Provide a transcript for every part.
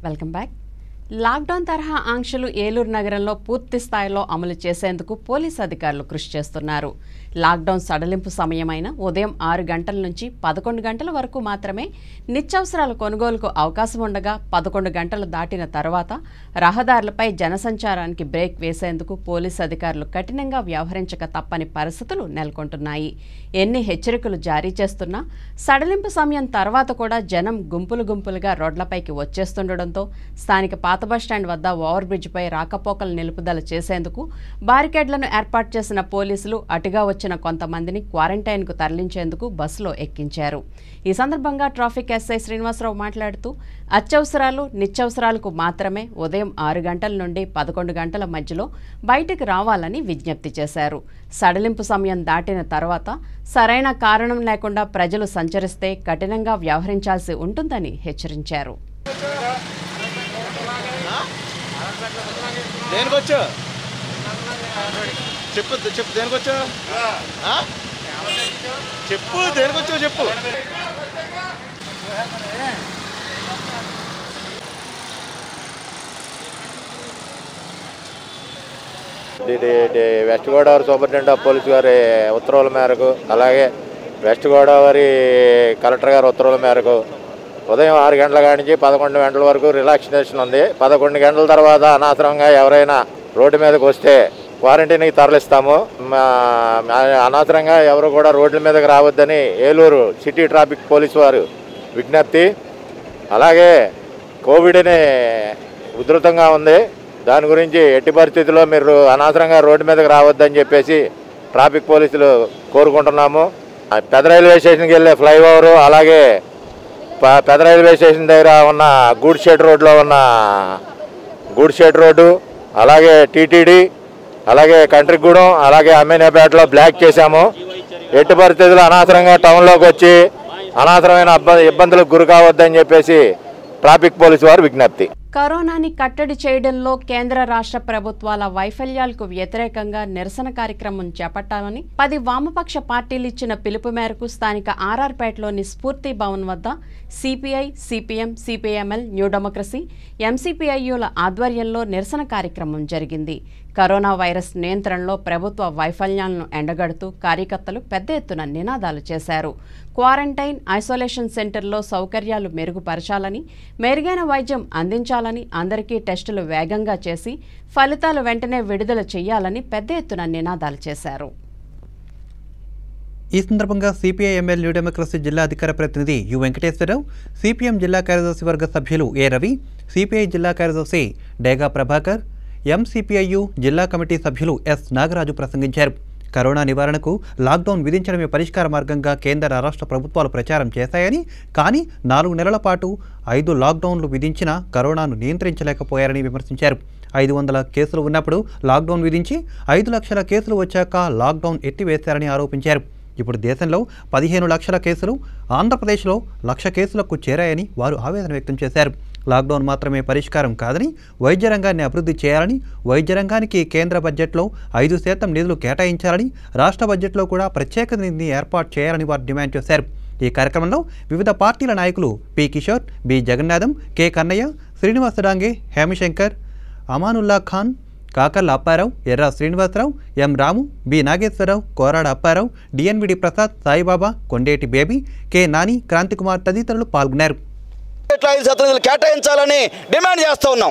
Welcome back lockdown తరహా ఆంక్షలు ఏలూరు నగరంలో పూర్తి స్థాయిలో అమలు చేసేందుకు పోలీసు అధికారులు కృషి చేస్తున్నారు లాక్డౌన్ సడలింపు సమయమైన ఉదయం ఆరు గంటల నుంచి పదకొండు గంటల వరకు మాత్రమే నిత్యావసరాల కొనుగోలుకు అవకాశం ఉండగా పదకొండు గంటలు దాటిన తర్వాత రహదారులపై జనసంచారానికి బ్రేక్ వేసేందుకు పోలీసు అధికారులు కఠినంగా వ్యవహరించక తప్పని పరిస్థితులు నెలకొంటున్నాయి ఎన్ని హెచ్చరికలు జారీ చేస్తున్నా సడలింపు సమయం తర్వాత కూడా జనం గుంపులు గుంపులుగా రోడ్లపైకి వచ్చేస్తుండటంతో స్థానిక పాత బస్టాండ్ వద్ద ఓవర్ బ్రిడ్జిపై రాకపోకలు నిలుపుదల చేసేందుకు బారికేడ్లను ఏర్పాటు చేసిన పోలీసులు అటుగా వచ్చిన కొంతమందిని క్వారంటైన్కు తరలించేందుకు బస్సులో ఎక్కించారు ఈ సందర్భంగా ట్రాఫిక్ ఎస్ఐ శ్రీనివాసరావు మాట్లాడుతూ అత్యవసరాలు నిత్యవసరాలకు మాత్రమే ఉదయం ఆరు గంటల నుండి పదకొండు గంటల మధ్యలో బయటకు రావాలని విజ్ఞప్తి చేశారు సడలింపు సమయం దాటిన తర్వాత సరైన కారణం లేకుండా ప్రజలు సంచరిస్తే కఠినంగా వ్యవహరించాల్సి ఉంటుందని హెచ్చరించారు దేనికి వచ్చా చెప్పు చెప్పు దేనికి వచ్చా చెప్పు దేనికి వచ్చావు చెప్పు ఇది ఇది West Godavari superintendent of police గారి ఉత్తర్వుల మేరకు అలాగే వెస్ట్ గోదావరి కలెక్టర్ గారి ఉత్తర్వుల మేరకు ఉదయం ఆరు గంటల కాడి నుంచి పదకొండు గంటల వరకు రిలాక్సేషన్ ఉంది పదకొండు గంటల తర్వాత అనవసరంగా ఎవరైనా రోడ్డు మీదకి వస్తే క్వారంటైన్కి తరలిస్తాము మా- మా- అనవసరంగా ఎవరు కూడా రోడ్ల మీదకి రావద్దని ఏలూరు సిటీ ట్రాఫిక్ పోలీసు వారు విజ్ఞప్తి అలాగే కోవిడ్ అనే ఉధృతంగా ఉంది దాని గురించి ఎట్టి పరిస్థితుల్లో మీరు అనవసరంగా రోడ్డు మీదకి రావద్దని చెప్పేసి ట్రాఫిక్ పోలీసులు కోరుకుంటున్నాము ఆ పెద్ద రైల్వే స్టేషన్కి వెళ్ళే ఫ్లైఓవరు అలాగే ప- పెద్ద రైల్వే స్టేషన్ దగ్గర ఉన్న గూడ్ షెడ్ రోడ్లో ఉన్న గూడ్ షెడ్ రోడ్డు అలాగే టీటీడీ అలాగే కంట్రిగూడెం అలాగే అమ్మేనేపేటలో బ్లాక్ చేశాము ఎట్టి పరిస్థితుల్లో అనవసరంగా టౌన్లోకి వచ్చి అనవసరమైన అబ్బ- ఇబ్బందులకు గురి కావద్దని చెప్పేసి ట్రాఫిక్ పోలీసు వారు విజ్ఞప్తి కరోనాని కట్టడి చేయడంలో కేంద్ర రాష్ట్ర ప్రభుత్వాల వైఫల్యాలకు వ్యతిరేకంగా నిరసన కార్యక్రమం చేపట్టాలని పది వామపక్ష పార్టీలు ఇచ్చిన పిలుపు మేరకు స్థానిక ఆర్ఆర్పేటలోని స్ఫూర్తి భవన్ వద్ద CPI CPM CPIML new democracy ఎంసీపీఐయుల ఆధ్వర్యంలో నిరసన కార్యక్రమం జరిగింది కరోనా వైరస్ నియంత్రణలో ప్రభుత్వ వైఫల్యాలను ఎండగడుతూ కార్యకర్తలు పెద్ద ఎత్తున నినాదాలు చేశారు క్వారంటైన్ ఐసోలేషన్ సెంటర్లో సౌకర్యాలు మెరుగుపరచాలని మెరుగైన వైద్యం అందించాలని అందరికీ టెస్టులు వేగంగా చేసి ఫలితాలు వెంటనే విడుదల చేయాలని పెద్ద ఎత్తున నినాదాలు చేశారు ఈ సందర్భంగా సిపిఐ ఎంఎల్ న్యూ డెమోక్రసీ జిల్లా అధికార ప్రతినిధి యు వెంకటేశ్వరరావు సిపిఎం జిల్లా కార్యదర్శి వర్గ సభ్యులు ఏ రవి సిపిఐ జిల్లా కార్యదర్శి డేగా ప్రభాకర్ ఎంసిపిఐయు జిల్లా కమిటీ సభ్యులు ఎస్ నాగరాజు ప్రసంగించారు కరోనా నివారణకు లాక్డౌన్ విధించడమే పరిష్కార మార్గంగా కేంద్ర రాష్ట్ర ప్రభుత్వాలు ప్రచారం చేశాయని కానీ నాలుగు నెలల పాటు ఐదు లాక్డౌన్లు విధించినా కరోనాను నియంత్రించలేకపోయారని విమర్శించారు ఐదు వందల కేసులు ఉన్నప్పుడు లాక్డౌన్ విధించి ఐదు లక్షల కేసులు వచ్చాక లాక్డౌన్ ఎత్తివేశారని ఆరోపించారు ఇప్పుడు దేశంలో పదిహేను లక్షల కేసులు ఆంధ్రప్రదేశ్లో లక్ష కేసులకు చేరాయని వారు ఆవేదన వ్యక్తం చేశారు లాక్డౌన్ మాత్రమే పరిష్కారం కాదని వైద్య రంగాన్ని అభివృద్ధి చేయాలని వైద్య రంగానికి కేంద్ర బడ్జెట్లో ఐదు శాతం నిధులు కేటాయించాలని రాష్ట్ర బడ్జెట్లో కూడా ప్రత్యేక నిధిని ఏర్పాటు చేయాలని వారు డిమాండ్ చేశారు ఈ కార్యక్రమంలో వివిధ పార్టీల నాయకులు P Kishore B Jagannatham K Kannaiah Srinivasa Dange Hemashankar Amanullah Khan Kakarla Apparao Erra Srinivasarao M Ramu B Nageswararao Korada Apparao DNVD Prasad Saibaba Kondeti Baby K Nani Kranthikumar తదితరులు పాల్గొన్నారు ఇట్లా ఐదు శాతం నిధులు కేటాయించాలని డిమాండ్ చేస్తూ ఉన్నాం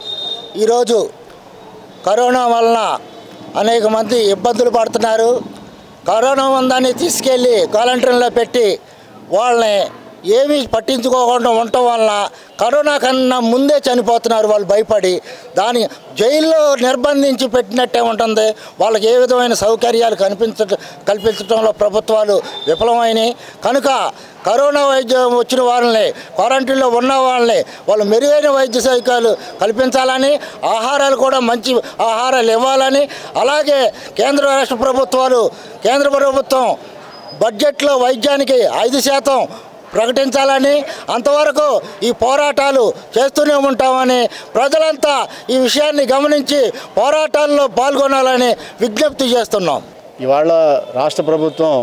ఈరోజు కరోనా వలన అనేక మంది ఇబ్బందులు పడుతున్నారు కరోనా ఉందని తీసుకెళ్ళి క్వారంటైన్లో పెట్టి వాళ్ళని ఏమీ పట్టించుకోకుండా ఉండటం వలన కరోనా కన్నా ముందే చనిపోతున్నారు వాళ్ళు భయపడి దాని జైల్లో నిర్బంధించి పెట్టినట్టే ఉంటుంది వాళ్ళకి ఏ విధమైన సౌకర్యాలు కనిపించ కల్పించడంలో ప్రభుత్వాలు విఫలమైనవి కనుక కరోనా వైద్యం వచ్చిన వాళ్ళని క్వారంటైన్లో ఉన్న వాళ్ళని వాళ్ళు మెరుగైన వైద్య సౌకర్యాలు కల్పించాలని ఆహారాలు కూడా మంచి ఆహారాలు ఇవ్వాలని అలాగే కేంద్ర రాష్ట్ర ప్రభుత్వాలు కేంద్ర ప్రభుత్వం బడ్జెట్లో వైద్యానికి ఐదు శాతం ప్రకటించాలని అంతవరకు ఈ పోరాటాలు చేస్తూనే ఉంటామని ప్రజలంతా ఈ విషయాన్ని గమనించి పోరాటాల్లో పాల్గొనాలని విజ్ఞప్తి చేస్తున్నాం ఇవాళ రాష్ట్ర ప్రభుత్వం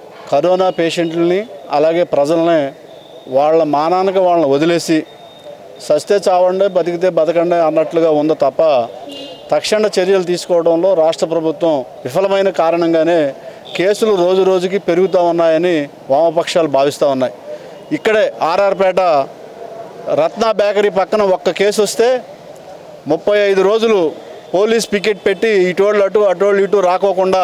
కరోనా పేషెంట్లని అలాగే ప్రజల్ని వాళ్ళ మానానికి వాళ్ళని వదిలేసి సస్తే చావండి బతికితే బతకండి అన్నట్లుగా ఉంది తప్ప తక్షణ చర్యలు తీసుకోవడంలో రాష్ట్ర ప్రభుత్వం విఫలమైన కారణంగానే కేసులు రోజు రోజుకి పెరుగుతూ ఉన్నాయని వామపక్షాలు భావిస్తూ ఉన్నాయి ఇక్కడే ఆర్ఆర్పేట రత్న బేకరీ పక్కన ఒక్క కేసు వస్తే ముప్పై ఐదు రోజులు పోలీస్ పికెట్ పెట్టి ఇటోళ్ళు అటు అటోళ్ళు ఇటు రాకోకుండా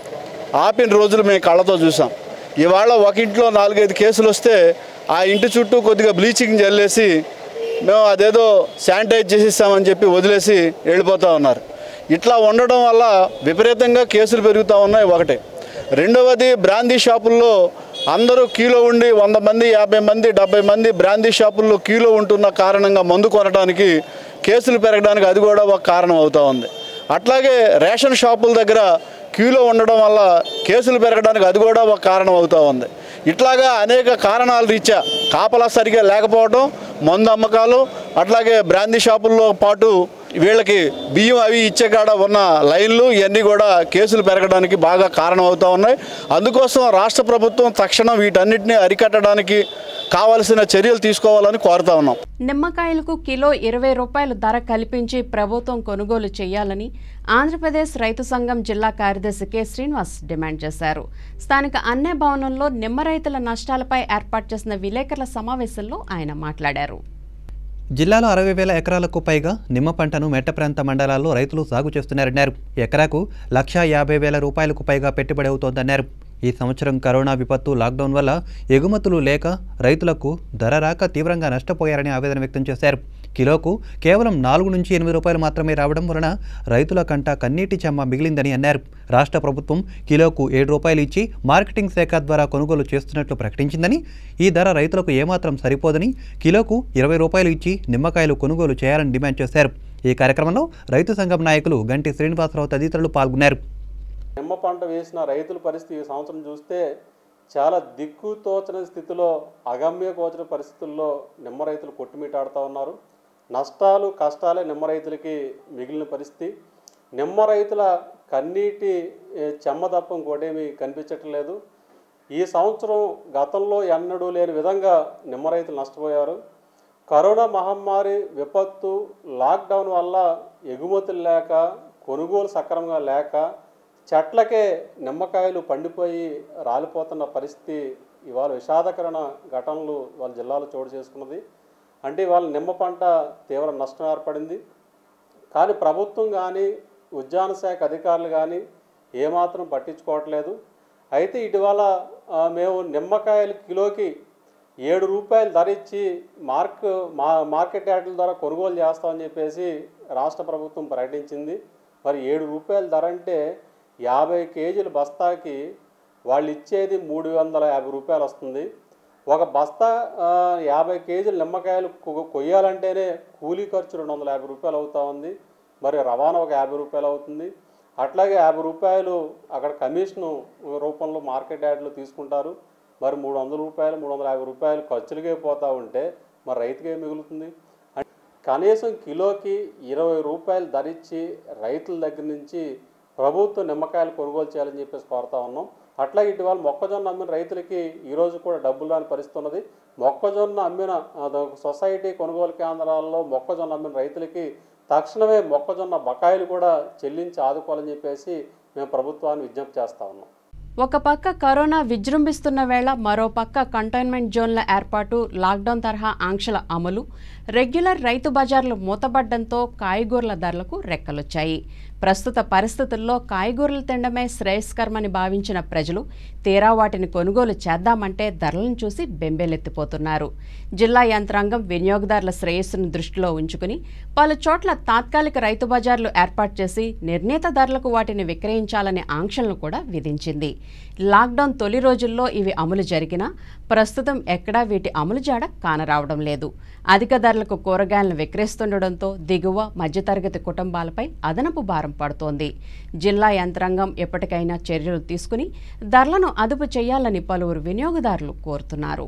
ఆపిన రోజులు మేము కళ్ళతో చూసాం ఇవాళ ఒక ఇంట్లో నాలుగైదు కేసులు వస్తే ఆ ఇంటి చుట్టూ కొద్దిగా బ్లీచింగ్ జల్లేసి మేము అదేదో శానిటైజ్ చేసిస్తామని చెప్పి వదిలేసి వెళ్ళిపోతూ ఉన్నారు ఇట్లా ఉండడం వల్ల విపరీతంగా కేసులు పెరుగుతూ ఉన్నాయి ఒకటి రెండవది బ్రాందీ షాపుల్లో అందరూ క్యూలో ఉండి వంద మంది యాభై మంది డెబ్బై మంది బ్రాందీ షాపుల్లో క్యూలో ఉంటున్న కారణంగా మందు కొనడానికి కేసులు పెరగడానికి అది కూడా ఒక కారణం అవుతూ ఉంది అట్లాగే రేషన్ షాపుల దగ్గర క్యూలో ఉండడం వల్ల కేసులు పెరగడానికి అది కూడా ఒక కారణం అవుతూ ఉంది ఇట్లాగా అనేక కారణాల రీత్యా కాపలా సరిగా లేకపోవడం మందు అమ్మకాలు అట్లాగే బ్రాందీ షాపుల్లో పాటు వీళ్ళకి బియ్యం అవి ఇచ్చే కాడ ఉన్న లైన్లు ఇవన్నీ కూడా కేసులు పెరగడానికి బాగా కారణం అవుతూ ఉన్నాయి అందుకోసం రాష్ట్ర ప్రభుత్వం తక్షణం వీటన్నిటిని అరికట్టడానికి కావలసిన చర్యలు తీసుకోవాలని కోరుతా ఉన్నాం నిమ్మకాయలకు కిలో ఇరవై రూపాయలు ధర కల్పించి ప్రభుత్వం కొనుగోలు చేయాలని ఆంధ్రప్రదేశ్ రైతు సంఘం జిల్లా కార్యదర్శి కె శ్రీనివాస్ డిమాండ్ చేశారు స్థానిక అన్నే భవనంలో నిమ్మ రైతుల నష్టాలపై ఏర్పాటు చేసిన విలేకరుల సమావేశంలో ఆయన మాట్లాడారు జిల్లాలో అరవై వేల ఎకరాలకు పైగా నిమ్మ పంటను మెట్ట ప్రాంత మండలాల్లో రైతులు సాగు చేస్తున్నారన్నారు ఎకరాకు లక్షా యాభై వేల రూపాయలకు పైగా పెట్టుబడి అవుతోందన్నారు ఈ సంవత్సరం కరోనా విపత్తు లాక్డౌన్ వల్ల ఎగుమతులు లేక రైతులకు ధర రాక తీవ్రంగా నష్టపోయారని ఆవేదన వ్యక్తం చేశారు కిలోకు కేవలం నాలుగు నుంచి ఎనిమిది రూపాయలు మాత్రమే రావడం వలన రైతుల కంట కన్నీటి చెమ్మ మిగిలిందని అన్నారు రాష్ట్ర ప్రభుత్వం కిలోకు ఏడు రూపాయలు ఇచ్చి మార్కెటింగ్ శాఖ ద్వారా కొనుగోలు చేస్తున్నట్లు ప్రకటించిందని ఈ ధర రైతులకు ఏమాత్రం సరిపోదని కిలోకు ఇరవై రూపాయలు ఇచ్చి నిమ్మకాయలు కొనుగోలు చేయాలని డిమాండ్ చేశారు ఈ కార్యక్రమంలో రైతు సంఘం నాయకులు గంటి శ్రీనివాసరావు తదితరులు పాల్గొన్నారు నిమ్మ పంట వేసిన రైతుల పరిస్థితి ఈ సంవత్సరం చూస్తే చాలా దిక్కు తోచని స్థితిలో అగమ్య గోచర పరిస్థితుల్లో నిమ్మ రైతులు కొట్టుమిటాడుతూ ఉన్నారు నష్టాలు కష్టాలే నిమ్మ రైతులకి మిగిలిన పరిస్థితి నిమ్మ రైతుల కన్నీటి ఏ, చెమ్మ తప్ప ఇంకోటేమీ కనిపించట్లేదు ఈ సంవత్సరం గతంలో ఎన్నడూ లేని విధంగా నిమ్మ రైతులు నష్టపోయారు కరోనా మహమ్మారి విపత్తు లాక్డౌన్ వల్ల ఎగుమతులు లేక కొనుగోలు సక్రమంగా లేక చెట్లకే నిమ్మకాయలు పండిపోయి రాలిపోతున్న పరిస్థితి ఇవాళ విషాదకరణ ఘటనలు వాళ్ళ జిల్లాలో చోటు చేసుకున్నది అంటే ఇవాళ నిమ్మ పంట తీవ్ర నష్టం ఏర్పడింది కానీ ప్రభుత్వం కానీ ఉద్యాన శాఖ అధికారులు కానీ ఏమాత్రం పట్టించుకోవట్లేదు అయితే ఇటీవల ఆ, మేము నిమ్మకాయలు కిలోకి ఏడు రూపాయలు ధర ఇచ్చి మార్క్ మా మార్కెట్ యార్డుల ద్వారా కొనుగోలు చేస్తామని చెప్పేసి రాష్ట్ర ప్రభుత్వం ప్రకటించింది మరి ఏడు రూపాయల ధర అంటే యాభై కేజీల బస్తాకి వాళ్ళు ఇచ్చేది మూడు వందల యాభై రూపాయలు వస్తుంది ఒక బస్తా ఆ, యాభై కేజీల నిమ్మకాయలు కొ- కొయ్యాలంటేనే కూలీ ఖర్చు రెండు వందల యాభై రూపాయలు అవుతా ఉంది మరి రవాణా ఒక యాభై రూపాయలు అవుతుంది అట్లాగే యాభై రూపాయలు అక్కడ కమిషను రూపంలో మార్కెట్ యార్డ్లో తీసుకుంటారు మరి మూడు వందల రూపాయలు మూడు వందల యాభై రూపాయలు ఖర్చులకే పోతా ఉంటే మరి రైతుకి ఏం మిగులుతుంది అంటే కనీసం కిలోకి ఇరవై రూపాయలు ధరించి రైతుల దగ్గర నుంచి ప్రభుత్వం నిమ్మకాయలు కొనుగోలు చేయాలని చెప్పేసి కోరుతా ఉన్నాం అట్లా ఇటీవల మొక్కజొన్న అమ్మిన రైతులకి ఈరోజు కూడా డబ్బులు రాని పరిస్థితి ఉన్నది మొక్కజొన్న అమ్మిన ఆ, సొసైటీ కొనుగోలు కేంద్రాల్లో మొక్కజొన్న అమ్మిన రైతులకి తక్షణమే మొక్కజొన్న బకాయిలు కూడా చెల్లించి ఆదుకోవాలని చెప్పేసి మేము ప్రభుత్వాన్ని విజ్ఞప్తి చేస్తా ఉన్నాం ఒక పక్క కరోనా విజృంభిస్తున్న వేళ మరో పక్క కంటైన్మెంట్ జోన్ల ఏర్పాటు లాక్డౌన్ తరహా ఆంక్షల అమలు రెగ్యులర్ రైతు బజార్లు మూతబడ్డంతో కాయగూరల ధరలకు రెక్కలొచ్చాయి ప్రస్తుత పరిస్థితుల్లో కాయగూరలు తినడమే శ్రేయస్కరమని భావించిన ప్రజలు తీరా వాటిని కొనుగోలు చేద్దామంటే ధరలను చూసి బెంబేలెత్తిపోతున్నారు జిల్లా యంత్రాంగం వినియోగదారుల శ్రేయస్సును దృష్టిలో ఉంచుకుని పలు చోట్ల తాత్కాలిక రైతు బజార్లు ఏర్పాటు చేసి నిర్ణీత ధరలకు వాటిని విక్రయించాలనే ఆంక్షలను కూడా విధించింది లాక్డౌన్ తొలి రోజుల్లో ఇవి అమలు జరిగినా ప్రస్తుతం ఎక్కడా వీటి అమలు జాడ కానరావడం లేదు అధిక ధరలకు కూరగాయలను విక్రయిస్తుండటంతో దిగువ మధ్యతరగతి కుటుంబాలపై అదనపు భారం పడుతోంది జిల్లా యంత్రాంగం ఎప్పటికైనా చర్యలు తీసుకుని ధరలను అదుపు చేయాలని పలువురు వినియోగదారులు కోరుతున్నారు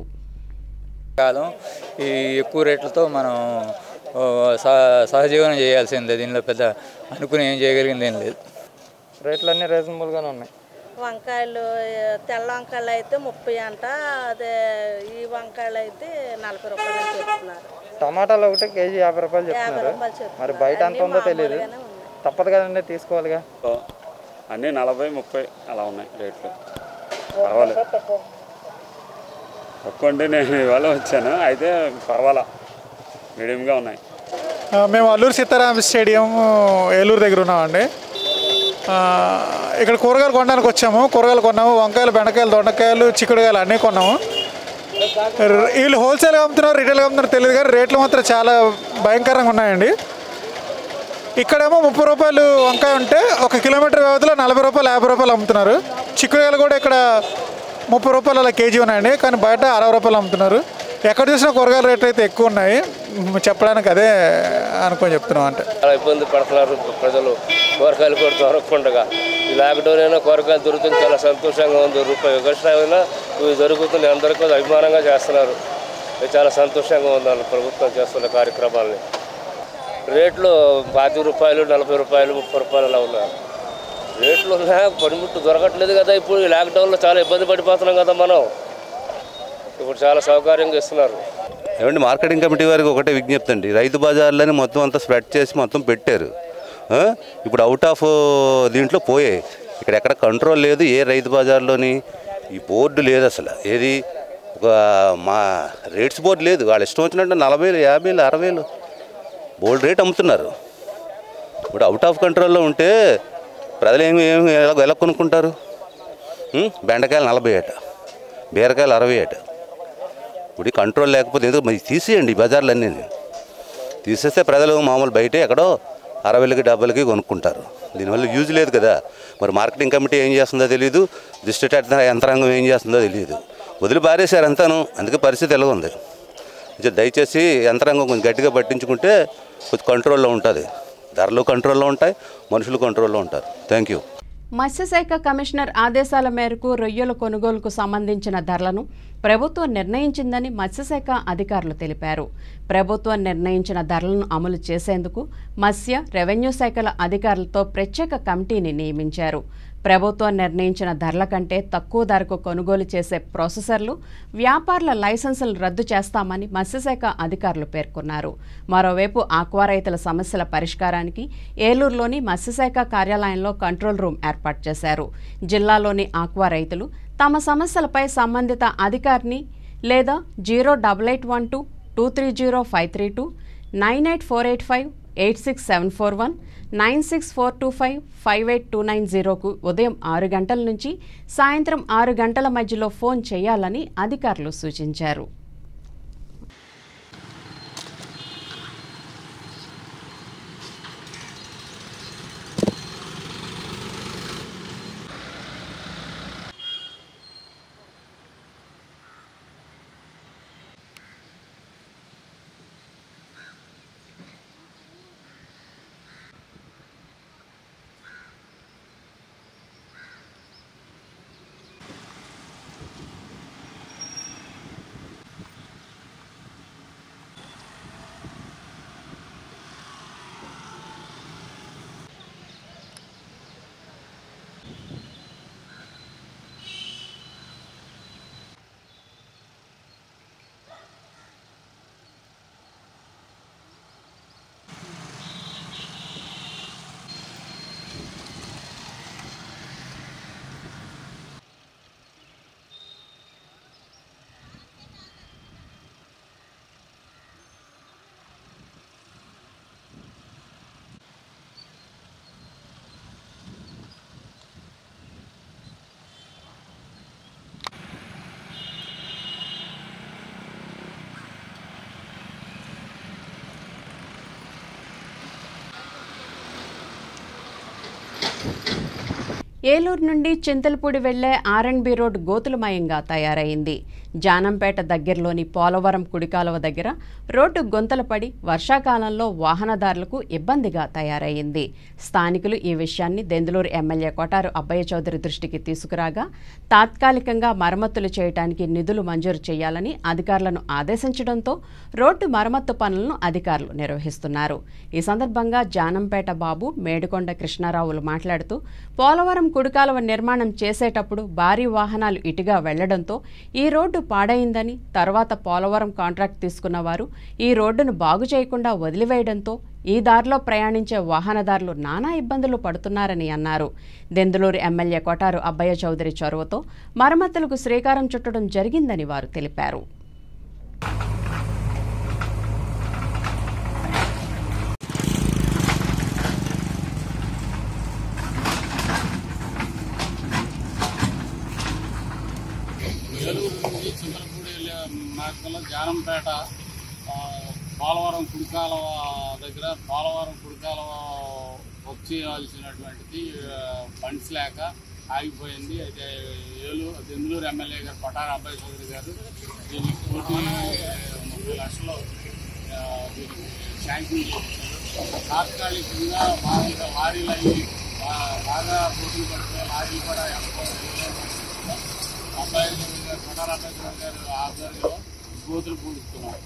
కాలం ఈ ఎక్కువ రేట్లతో మనం ఓ, సహ- సహజీవనం చేయాల్సిందే దీనిలో పెద్ద అనుకుని ఏం చేయగలిగింది ఏం లేదు రేట్లు అన్నీ రీజనబుల్గానే ఉన్నాయి వంకాయలు ఏ, తెల్ల వంకాయలు అయితే ముప్పై అంట అదే ఈ వంకాయలు అయితే నలభై రూపాయలు అని చెప్తున్నారు టమాటాలు ఒకటి కేజీ యాభై రూపాయలు చెప్తున్నారు రూపాయలు చెప్తున్నారు. మరి బయట ఎంత ఉందో తెలియదు తప్పదు కదండి తీసుకోవాలిగా అన్నీ నలభై ముప్పై అలా ఉన్నాయి రేట్లు పర్వాలేదు తక్కువ అంటే నేను ఇవాళ వచ్చాను అయితే పర్వాలా మీడియంగా ఉన్నాయి ఆ, మేము అల్లూరు సీతారామ స్టేడియం ఏలూరు దగ్గర ఉన్నామండి ఆ, ఇక్కడ కూరగాయలు కొనడానికి వచ్చాము కూరగాయలు కొన్నాము వంకాయలు బెండకాయలు దొండకాయలు చిక్కుడుకాయలు అన్నీ కొన్నాము ర- వీళ్ళు హోల్సేల్గా అమ్ముతున్నారు రిటైల్గా అమ్ముతున్నారు తెలియదు కానీ రేట్లు మాత్రం చాలా భయంకరంగా ఉన్నాయండి ఇక్కడేమో ముప్పై రూపాయలు వంకాయ ఉంటే ఒక కిలోమీటర్ వ్యవధిలో నలభై రూపాయలు యాభై రూపాయలు అమ్ముతున్నారు చిక్కుడుకాయలు కూడా ఇక్కడ ముప్పై రూపాయలు అలా కేజీ ఉన్నాయండి కానీ బయట అరవై రూపాయలు అమ్ముతున్నారు ఎక్కడ చూసినా కూరగాయల రేట్లు అయితే ఎక్కువ ఉన్నాయి మ్, చెప్పడానికి అదే అనుకొని చెప్తున్నాం అంటే చాలా ఇబ్బంది పడుతున్నారు ప్రజలు కూరగాయలు కూడా దొరకకుండా ఈ లాక్డౌన్ అయినా కూరగాయలు దొరుకుతుంది చాలా సంతోషంగా ఉంది రూపాయి కష్టమైనా ఇవి జరుగుతుంది అందరికీ అది అభిమానంగా చేస్తున్నారు ఇది చాలా సంతోషంగా ఉంది వాళ్ళ ప్రభుత్వం చేస్తున్న కార్యక్రమాలని రేట్లు పాతి రూపాయలు నలభై రూపాయలు ముప్పై రూపాయలు అలా ఉన్నారు రేట్లు ఉన్నా పనిముట్టు దొరకట్లేదు కదా ఇప్పుడు ఈ లాక్డౌన్లో చాలా ఇబ్బంది పడిపోతున్నాం కదా మనం ఇప్పుడు చాలా సౌకర్యంగా ఇస్తున్నారు ఏమండి మార్కెటింగ్ కమిటీ వారికి ఒకటే విజ్ఞప్తి అండి రైతు బజార్లని మొత్తం అంతా స్ప్రెడ్ చేసి మొత్తం పెట్టారు ఆ? ఇప్పుడు అవుట్ ఆఫ్ దీంట్లో పోయాయి ఇక్కడ ఎక్కడ కంట్రోల్ లేదు ఏ రైతు బజార్లోని ఈ బోర్డు లేదు అసలు ఏది ఒక మా రేట్స్ బోర్డు లేదు వాళ్ళు ఇష్టం వచ్చినట్టు నలభైలు యాభైలు అరవైలు బోర్డు రేట్ అమ్ముతున్నారు ఇప్పుడు అవుట్ ఆఫ్ కంట్రోల్లో ఉంటే ప్రజలు ఏమి ఏమి ఎలా ఎలా కొనుక్కుంటారు ఉం? బెండకాయలు నలభై ఏట బీరకాయలు అరవై ఏట ఇప్పుడు ఈ కంట్రోల్ లేకపోతే ఎందుకు మరి తీసేయండి ఈ బజార్లన్నీ తీసేస్తే ప్రజలు మామూలు బయటే ఎక్కడో అరవైలకి డెబ్బైలకి కొనుక్కుంటారు దీనివల్ల యూజ్ లేదు కదా మరి మార్కెటింగ్ కమిటీ ఏం చేస్తుందో తెలియదు డిస్ట్రిక్ట్ యంత్రాంగం ఏం చేస్తుందో తెలియదు వదిలి పారేశారు అంతాను అందుకే పరిస్థితి ఎలా ఉంది కొంచెం దయచేసి యంత్రాంగం కొంచెం గట్టిగా పట్టించుకుంటే కొంచెం కంట్రోల్లో ఉంటుంది ధరలు కంట్రోల్లో ఉంటాయి మనుషులు కంట్రోల్లో ఉంటారు థ్యాంక్ యూ మత్స్యశాఖ కమిషనర్ ఆదేశాల మేరకు రొయ్యల కొనుగోలుకు సంబంధించిన ధరలను ప్రభుత్వం నిర్ణయించిందని మత్స్యశాఖ అధికారులు తెలిపారు ప్రభుత్వం నిర్ణయించిన ధరలను అమలు చేసేందుకు మత్స్య రెవెన్యూ శాఖల అధికారులతో ప్రత్యేక కమిటీని నియమించారు ప్రభుత్వం నిర్ణయించిన ధరల కంటే తక్కువ ధరకు కొనుగోలు చేసే ప్రాసెసర్లు వ్యాపారుల లైసెన్సులు రద్దు చేస్తామని మత్స్యశాఖ అధికారులు పేర్కొన్నారు మరోవైపు ఆక్వా రైతుల సమస్యల పరిష్కారానికి ఏలూరులోని మత్స్యశాఖ కార్యాలయంలో కంట్రోల్ రూమ్ ఏర్పాటు చేశారు జిల్లాలోని ఆక్వా రైతులు తమ సమస్యలపై సంబంధిత అధికారిని లేదా zero double eight one two two three zero five three two nine eight four eight five eight six seven four one nine six four two five five eight two nine జీరోకు ఉదయం ఆరు గంటల నుంచి సాయంత్రం ఆరు గంటల మధ్యలో ఫోన్ చేయాలని అధికారులు సూచించారు ఏలూరు నుండి చింతలపూడి వెళ్లే ఆర్ఎండ్బి రోడ్ గోతులమయంగా తయారైంది జానంపేట దగ్గరలోని పోలవరం కుడికాలువ దగ్గర రోడ్డు గొంతలు పడి వర్షాకాలంలో వాహనదారులకు ఇబ్బందిగా తయారైంది స్థానికులు ఈ విషయాన్ని దెందులూరు ఎమ్మెల్యే కొటారు అబ్బయ్య చౌదరి దృష్టికి తీసుకురాగా తాత్కాలికంగా మరమ్మతులు చేయడానికి నిధులు మంజూరు చేయాలని అధికారులను ఆదేశించడంతో రోడ్డు మరమ్మత్తు పనులను అధికారులు నిర్వహిస్తున్నారు ఈ సందర్భంగా జానంపేట బాబు మేడుకొండ కృష్ణారావులు మాట్లాడుతూ పోలవరం కుడికాలువ నిర్మాణం చేసేటప్పుడు భారీ వాహనాలు ఇటుగా వెళ్లడంతో ఈ రోడ్డు పాడైందని తర్వాత పోలవరం కాంట్రాక్ట్ తీసుకున్న వారు ఈ రోడ్డును బాగు చేయకుండా వదిలివేయడంతో ఈ దారిలో ప్రయాణించే వాహనదారులు నానా ఇబ్బందులు పడుతున్నారని అన్నారు దెందులూరు ఎమ్మెల్యే కొటారు అబ్బయ్య చౌదరి చొరవతో మరమ్మతులకు శ్రీకారం చుట్టడం జరిగిందని వారు తెలిపారు ఏలూరు నుంచి చింతలపూడి వెళ్ళే మార్గంలో జానంపేట ఆ, పోలవరం కుడికాలవ దగ్గర పోలవరం కుడికాలవ వచ్చేయాల్సినటువంటిది ఆ, ఫండ్స్ లేక ఆగిపోయింది అయితే ఏలూరు దెందులూరు ఎమ్మెల్యే గారు కొటార అబ్బాయి చౌదరి గారు దీనికి కోటి ముప్పై లక్షలు ఆ, దీనికి శాంక్షన్ చేశారు తాత్కాలికంగా మామూలుగా లారీలు అవి ఆ, బాగా పోటీ పడితే లారీలు కూడా ఎక్కువ అబ్బాయి గారు కొటార అబ్బాయి చౌదరి గారు ఆధ్వర్యంలో గోతులు పూడుస్తున్నారు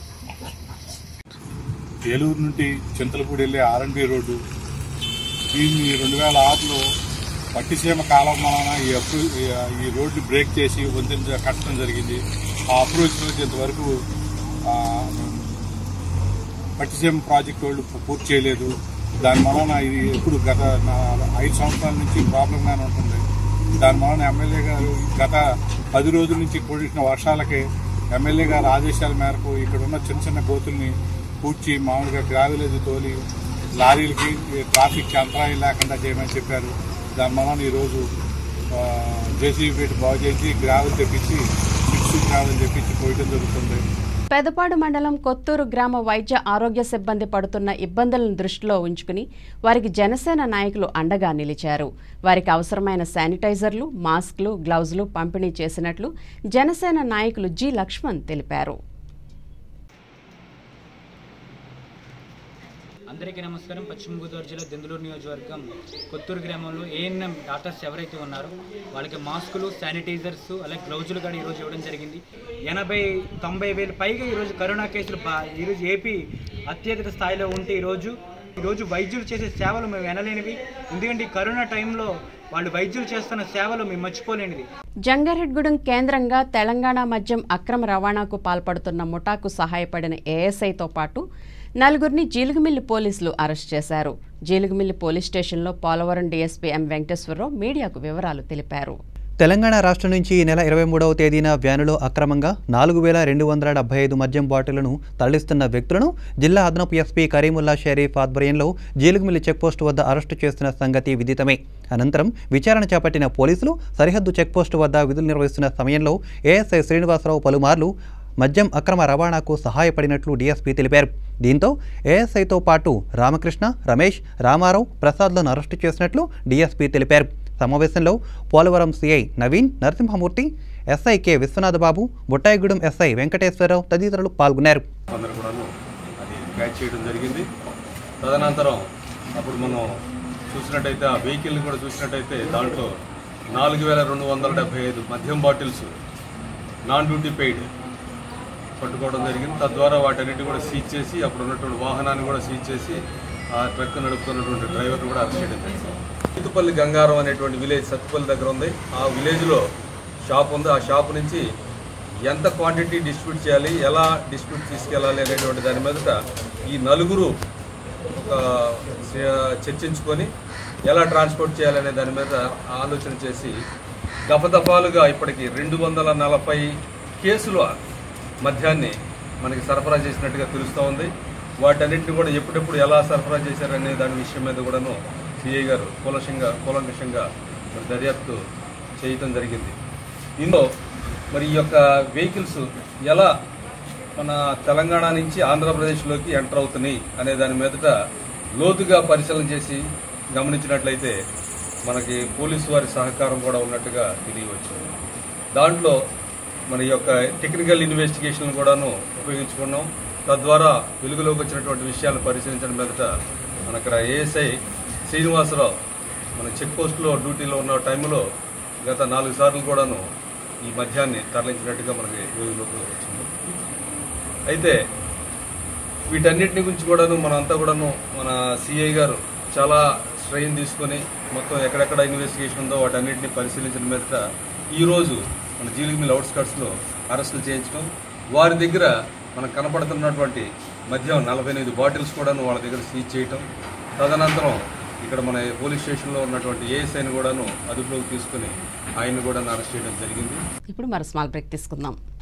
ఏలూరు నుండి చింతలపూడి వెళ్ళే ఆర్ఎన్బి రోడ్డు దీన్ని రెండు వేల ఆరులో పట్టిసీమ కాలం వలన ఈ అప్రూ ఈ రోడ్డు బ్రేక్ చేసి వంతెన కట్టడం జరిగింది ఆ అప్రోచ్ నుంచి ఇంతవరకు ఆ, పట్టిసీమ ప్రాజెక్ట్ వాళ్ళు పూర్తి చేయలేదు దాని వలన ఇది ఎప్పుడు గత నా- ఐదు సంవత్సరాల నుంచి ప్రాబ్లంగానే ఉంటుంది దాని వలన ఎమ్మెల్యే గారు గత పది రోజుల నుంచి కురిసిన వర్షాలకి ఎమ్మెల్యే గారి ఆదేశాల మేరకు ఇక్కడ ఉన్న చిన్న చిన్న గోతుల్ని పూడ్చి మామూలుగా గ్రావెల్ అది తోలి లారీలకి ట్రాఫిక్కి అంతరాయం లేకుండా చేయమని చెప్పారు దాని వలన ఈరోజు జేసీబీ పెట్టి బాగు చేసి గ్రావెల్ తెప్పించి మిక్స్ గ్రావెల్ తెప్పించి పోయడం జరుగుతుంది పెదపాడు మండలం కొత్తూరు గ్రామ వైద్య ఆరోగ్య సిబ్బంది పడుతున్న ఇబ్బందులను దృష్టిలో ఉంచుకుని వారికి జనసేన నాయకులు అండగా నిలిచారు వారికి అవసరమైన శానిటైజర్లు మాస్క్లు గ్లౌజులు పంపిణీ చేసినట్లు జనసేన నాయకులు జి లక్ష్మణ్ తెలిపారు అందరికీ నమస్కారం పశ్చిమ గోదావరి జిల్లా దెందులూరు నియోజకవర్గం కొత్తూరు గ్రామంలో ఏఎన్ఎం డాక్టర్స్ ఎవరైతే ఉన్నారో వాళ్ళకి మాస్కులు శానిటైజర్స్ అలాగే గ్లౌజులు కూడా ఈరోజు ఇవ్వడం జరిగింది ఎనభై తొంభై వేలు పైగా ఈరోజు కరోనా కేసులు బా ఈరోజు ఏపీ అత్యధిక స్థాయిలో ఉంటే ఈరోజు ఈరోజు వైద్యులు చేసే సేవలు మేము వినలేనివి ఎందుకంటే ఈ కరోనా టైంలో వాళ్ళు వైద్యులు చేస్తున్న సేవలు మేము మర్చిపోలేనిది జంగారెడ్గూడెం కేంద్రంగా తెలంగాణ మద్యం అక్రమ రవాణాకు పాల్పడుతున్న ముఠాకు సహాయపడిన ఏఎస్ఐతో పాటు నలుగురిని జీలుగుమిల్లి పోలీసులు అరెస్ట్ చేశారు జీలుగుమిల్లి పోలీస్ స్టేషన్లో పోలవరం డీఎస్పీ ఎం వెంకటేశ్వరరావు మీడియాకు వివరాలు తెలిపారు తెలంగాణ రాష్ట్రం నుంచి ఈ నెల ఇరవై మూడవ తేదీన వ్యానులో అక్రమంగా నాలుగు వేల రెండు వందల డెబ్బై ఐదు మద్యం బాటిళ్లను తరలిస్తున్న వ్యక్తులను జిల్లా అదనపు ఎస్పీ కరీముల్లా షరీఫ్ ఆధ్వర్యంలో జీలుగుమిల్లి చెక్పోస్టు వద్ద అరెస్టు చేస్తున్న సంగతి విదితమే అనంతరం విచారణ చేపట్టిన పోలీసులు సరిహద్దు చెక్పోస్టు వద్ద విధులు నిర్వహిస్తున్న సమయంలో ఏఎస్ఐ శ్రీనివాసరావు పలుమార్లు మద్యం అక్రమ రవాణాకు సహాయపడినట్లు డీఎస్పీ తెలిపారు దీంతో ఏఎస్ఐతో పాటు రామకృష్ణ రమేష్ రామారావు ప్రసాద్లను అరెస్టు చేసినట్లు డీఎస్పీ తెలిపారు సమావేశంలో Polavaram CI Naveen Narasimhamurthy SI K Viswanathababu Buttaigudem SI Venkateswararao తదితరులు పాల్గొన్నారు అందరూ కూడాను అది క్యాచ్ చేయడం జరిగింది తదనంతరం అప్పుడు మనం చూసినట్టయితే ఆ వెహికల్ని కూడా చూసినట్టయితే దాంట్లో నాలుగు వేల రెండు వందల డెబ్బై ఐదు మద్యం బాటిల్స్ నాన్ డ్యూటీ పెయిడ్ పట్టుకోవడం జరిగింది తద్వారా వాటన్నిటి కూడా సీజ్ చేసి అప్పుడు ఉన్నటువంటి వాహనాన్ని కూడా సీజ్ చేసి ఆ ట్రక్ నడుపుతున్నటువంటి డ్రైవర్ని కూడా అరెస్ట్ చేయడం జరిగింది సత్తుపల్లి గంగారం అనేటువంటి విలేజ్ సత్తుపల్లి దగ్గర ఉంది ఆ విలేజ్లో షాప్ ఉంది ఆ షాప్ నుంచి ఎంత క్వాంటిటీ డిస్ట్రిబ్యూట్ చేయాలి ఎలా డిస్ట్రిబ్యూట్ తీసుకెళ్ళాలి అనేటువంటి దాని మీదట ఈ నలుగురు ఒక చ- చర్చించుకొని ఎలా ట్రాన్స్పోర్ట్ చేయాలనే దాని మీద ఆలోచన చేసి దఫదఫాలుగా ఇప్పటికి రెండు వందల నలభై కేసుల మద్యాన్ని మనకి సరఫరా చేసినట్టుగా తెలుస్తూ ఉంది వాటన్నిటిని కూడా ఎప్పుడెప్పుడు ఎలా సరఫరా చేశారనే దాని విషయం మీద కూడాను సిఐ గారు కూలంగా కూలంకషంగా మరి దర్యాప్తు చేయటం జరిగింది ఇందులో మరి ఈ యొక్క వెహికల్స్ ఎలా మన తెలంగాణ నుంచి ఆంధ్రప్రదేశ్లోకి ఎంటర్ అవుతున్నాయి అనే దాని మీదట లోతుగా పరిశీలన చేసి గమనించినట్లయితే మనకి పోలీసు వారి సహకారం కూడా ఉన్నట్టుగా తెలియవచ్చు దాంట్లో మన యొక్క టెక్నికల్ ఇన్వెస్టిగేషన్ కూడాను ఉపయోగించుకున్నాం తద్వారా వెలుగులోకి వచ్చినటువంటి విషయాలను పరిశీలించడం మీదట మన అక్కడ ఏఎస్ఐ శ్రీనివాసరావు మన చెక్ పోస్టులో డ్యూటీలో ఉన్న టైంలో గత నాలుగు సార్లు కూడాను ఈ మద్యాన్ని తరలించినట్టుగా మనకి వెలుగులోకి వచ్చింది అయితే వీటన్నిటిని గురించి కూడాను మనంతా కూడాను మన సిఐ గారు చాలా స్ట్రెయిన్ తీసుకొని మొత్తం ఎక్కడెక్కడ ఇన్వెస్టిగేషన్ ఉందో వాటన్నిటిని పరిశీలించిన మీదట ఈరోజు మన జీలిగిమిల్ అవుట్స్కట్స్లో అరెస్టులు చేయించడం వారి దగ్గర మనకు కనపడుతున్నటువంటి మద్యం నలభై ఎనిమిది బాటిల్స్ కూడాను వాళ్ళ దగ్గర సీజ్ చేయటం తదనంతరం ఇక్కడ మన పోలీస్ స్టేషన్లో ఉన్నటువంటి ఏఎస్ఐని కూడాను అదుపులోకి తీసుకుని ఆయన్ని కూడా అరెస్ట్ చేయడం జరిగింది ఇప్పుడు మరి స్మాల్ బ్రేక్ తీసుకుందాం